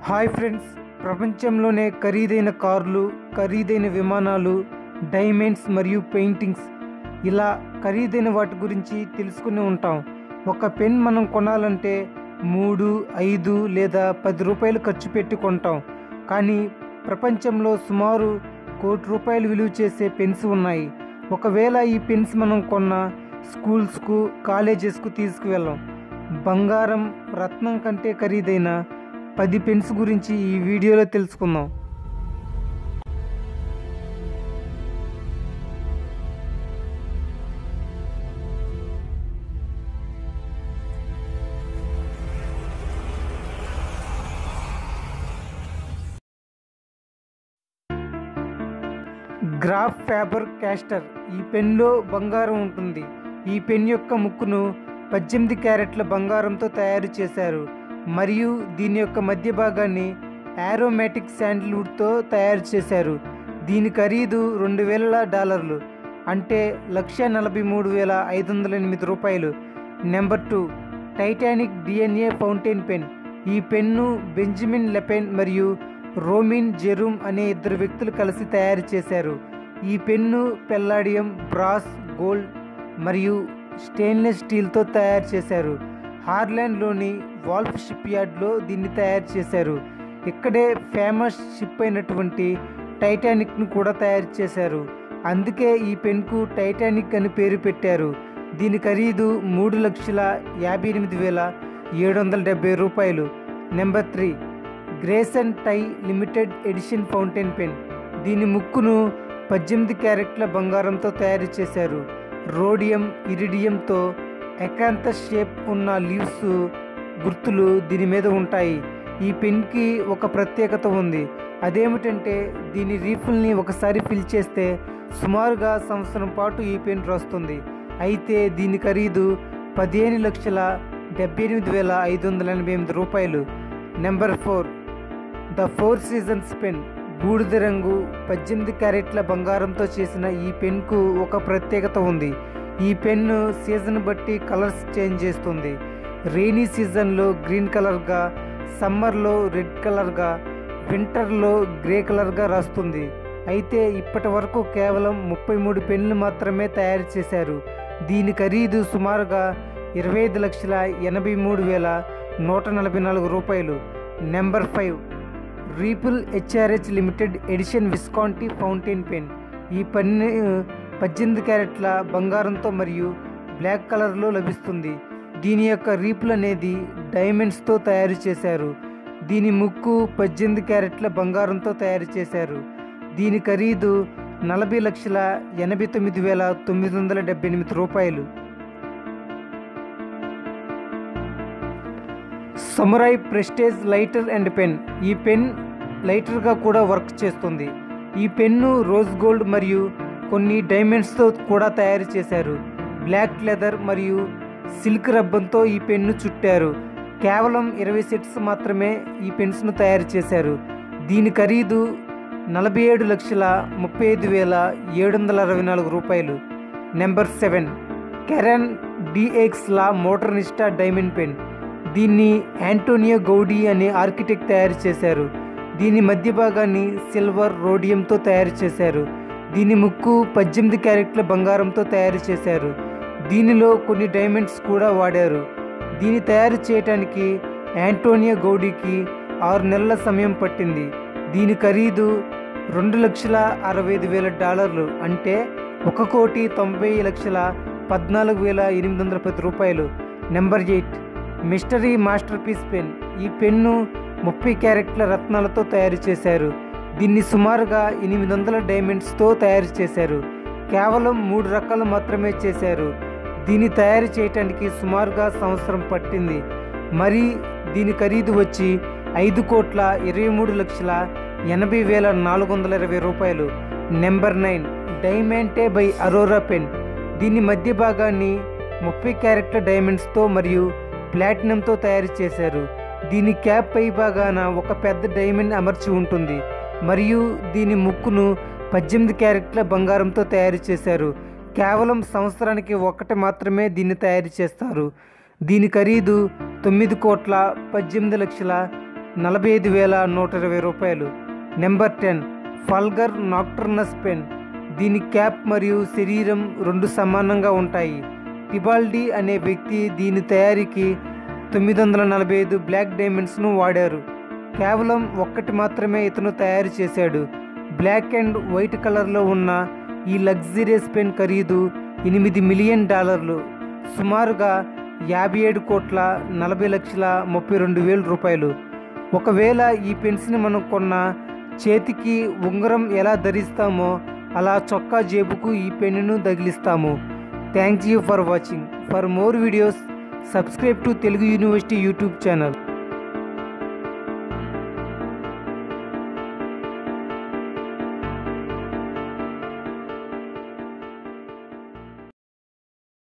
hi friends ప్రపంచంలోనే ఖరీదైన కార్లు ఖరీదైన విమానాలు డైమండ్స్ మరియు పెయింటింగ్స్ ఇలా ఖరీదైన వాటి గురించి తెలుసుకుని ఉంటాం ఒక పెన్ మనం కొనాలంటే మూడు ఐదు లేదా పది రూపాయలు ఖర్చు పెట్టి కొంటాం కానీ ప్రపంచంలో సుమారు కోటి రూపాయలు విలువ చేసే పెన్స్ ఉన్నాయి ఒకవేళ ఈ పెన్స్ మనం కొన్న స్కూల్స్కు కాలేజెస్కు తీసుకువెళ్ళాం బంగారం రత్నం కంటే ఖరీదైన పది పెన్స్ గురించి ఈ వీడియోలో తెలుసుకుందాం గ్రాఫ్ ఫ్యాబర్ క్యాస్టర్ ఈ పెన్లో బంగారం ఉంటుంది ఈ పెన్ యొక్క ముక్కును పద్దెనిమిది క్యారెట్ల బంగారంతో తయారు చేశారు మరియు దీని యొక్క మధ్య భాగాన్ని ఆరోమాటిక్ శాండిల్వుడ్తో తయారు చేశారు దీని ఖరీదు రెండు వేల డాలర్లు అంటే లక్ష నలభై మూడు వేల ఐదు వందల ఎనిమిది రూపాయలు number two Titanic DNA fountain pen ఈ పెన్ను బెంజమిన్ లెపెన్ మరియు రోమిన్ జెరూమ్ అనే ఇద్దరు వ్యక్తులు కలిసి తయారు చేశారు ఈ పెన్ను పెల్లాడియం బ్రాస్ గోల్డ్ మరియు స్టెయిన్లెస్ స్టీల్తో తయారు చేశారు హార్లాండ్లోని వాల్ఫ్ షిప్ యార్డ్లో దీన్ని తయారు చేశారు ఇక్కడే ఫేమస్ షిప్ అయినటువంటి టైటానిక్ను కూడా తయారు చేశారు అందుకే ఈ పెన్కు టైటానిక్ అని పేరు పెట్టారు దీని ఖరీదు మూడు లక్షల యాభై ఎనిమిది వేల ఏడు వందల డెబ్బై రూపాయలు number three Grayson Tighe limited edition fountain pen దీని ముక్కును పద్దెనిమిది క్యారెట్ల బంగారంతో తయారు చేశారు రోడియం ఇరిడియంతో ఎకాంత షేప్ ఉన్న లీవ్స్ గుర్తులు దీని మీద ఉంటాయి ఈ పెన్కి ఒక ప్రత్యేకత ఉంది అదేమిటంటే దీని రీఫిల్ని ఒకసారి ఫిల్ చేస్తే సుమారుగా సంవత్సరం పాటు ఈ పెన్ వస్తుంది అయితే దీని ఖరీదు పదిహేను లక్షల డెబ్బై ఎనిమిది వేల ఐదు వందల ఎనభై ఎనిమిది రూపాయలు number four the four seasons pen బూడిద రంగు పద్దెనిమిది క్యారెట్ల బంగారంతో చేసిన ఈ పెన్కు ఒక ప్రత్యేకత ఉంది ఈ పెన్ను సీజన్ బట్టి కలర్స్ చేంజ్ చేస్తుంది రెయినీ సీజన్లో గ్రీన్ కలర్గా సమ్మర్లో రెడ్ కలర్గా వింటర్లో గ్రే కలర్గా రాస్తుంది అయితే ఇప్పటి వరకు కేవలం ముప్పై మూడు పెన్లు మాత్రమే తయారు చేశారు దీని ఖరీదు సుమారుగా ఇరవై ఐదు లక్షల ఎనభై మూడు వేల నూట నలభై నాలుగు రూపాయలు number five ripple HRH limited edition Visconti fountain pen ఈ పెన్ను పద్దెనిమిది క్యారెట్ల బంగారంతో మరియు బ్లాక్ కలర్లో లభిస్తుంది దీని యొక్క రీపుల్ అనేది డైమండ్స్తో తయారు చేశారు దీని ముక్కు పద్దెనిమిది క్యారెట్ల బంగారంతో తయారు చేశారు దీని ఖరీదు నలభై లక్షల ఎనభై తొమ్మిది వేల తొమ్మిది వందల డెబ్బై ఎనిమిది రూపాయలు Samurai prestige lighter and pen ఈ పెన్ లైటర్గా కూడా వర్క్ చేస్తుంది ఈ పెన్ను రోజ్ గోల్డ్ మరియు కొన్ని డైమండ్స్తో కూడా తయారు చేశారు బ్లాక్ లెదర్ మరియు సిల్క్ రబ్బన్తో ఈ పెన్ను చుట్టారు కేవలం ఇరవై సెట్స్ మాత్రమే ఈ పెన్స్ను తయారు చేశారు దీని ఖరీదు నలభై ఏడు లక్షల ముప్పై ఐదు వేల ఏడు వందల అరవై నాలుగు రూపాయలు number seven Caran DX la Modernista diamond pen దీన్ని యాంటోనియో గౌడీ అనే ఆర్కిటెక్ట్ తయారు చేశారు దీని మధ్య భాగాన్ని సిల్వర్ రోడియంతో తయారు చేశారు దీని ముక్కు పద్దెనిమిది క్యారెట్ల బంగారంతో తయారు చేశారు దీనిలో కొన్ని డైమండ్స్ కూడా వాడారు దీన్ని తయారు చేయడానికి యాంటోనియో గౌడీకి ఆరు నెలల సమయం పట్టింది దీని ఖరీదు రెండు లక్షల అరవై ఐదు వేల డాలర్లు అంటే ఒక కోటి తొంభై లక్షల పద్నాలుగు వేల ఎనిమిది వందల పది రూపాయలు number eight mystery masterpiece pen ఈ పెన్ను ముప్పై క్యారెట్ల రత్నాలతో తయారు చేశారు దీన్ని సుమారుగా ఎనిమిది వందల డైమండ్స్తో తయారు చేశారు కేవలం మూడు రకాలు మాత్రమే చేశారు దీన్ని తయారు చేయటానికి సుమారుగా సంవత్సరం పట్టింది మరి దీని ఖరీదు వచ్చి ఐదు కోట్ల ఇరవై మూడు లక్షల ఎనభై వేల నాలుగు వందల ఇరవై రూపాయలు number nine Diamante by Aurora pen దీని మధ్య భాగాన్ని ముప్పై క్యారెట్ల డైమండ్స్తో మరియు ప్లాటినంతో తయారు చేశారు దీని క్యాప్ పై భాగాన ఒక పెద్ద డైమండ్ అమర్చి ఉంటుంది మరియు దీని ముక్కును పద్దెనిమిది క్యారెట్ల బంగారంతో తయారు చేశారు కేవలం సంవత్సరానికి ఒక్కటి మాత్రమే దీన్ని తయారు చేస్తారు దీని ఖరీదు తొమ్మిది కోట్ల పద్దెనిమిది లక్షల నలభై ఐదు వేల నూట ఇరవై రూపాయలు number ten Fulgor Nocturnus pen దీని క్యాప్ మరియు శరీరం రెండు సమానంగా ఉంటాయి టిబాల్డీ అనే వ్యక్తి దీని తయారీకి తొమ్మిది వందల నలభై ఐదు బ్లాక్ డైమండ్స్ను వాడారు కేవలం ఒక్కటి మాత్రమే ఇతను తయారు చేశాడు బ్లాక్ అండ్ వైట్ కలర్లో ఉన్న ఈ లగ్జరియస్ పెన్ ఖరీదు ఎనిమిది మిలియన్ డాలర్లు సుమారుగా యాభై ఏడు కోట్ల నలభై లక్షల ముప్పై రెండు వేల రూపాయలు ఒకవేళ ఈ పెన్స్ని మనం కొన్న చేతికి ఉంగరం ఎలా ధరిస్తామో అలా చొక్కా జేబుకు ఈ పెన్నును తగిలిస్తాము thank you for watching for more videos subscribe to Telugu university YouTube channel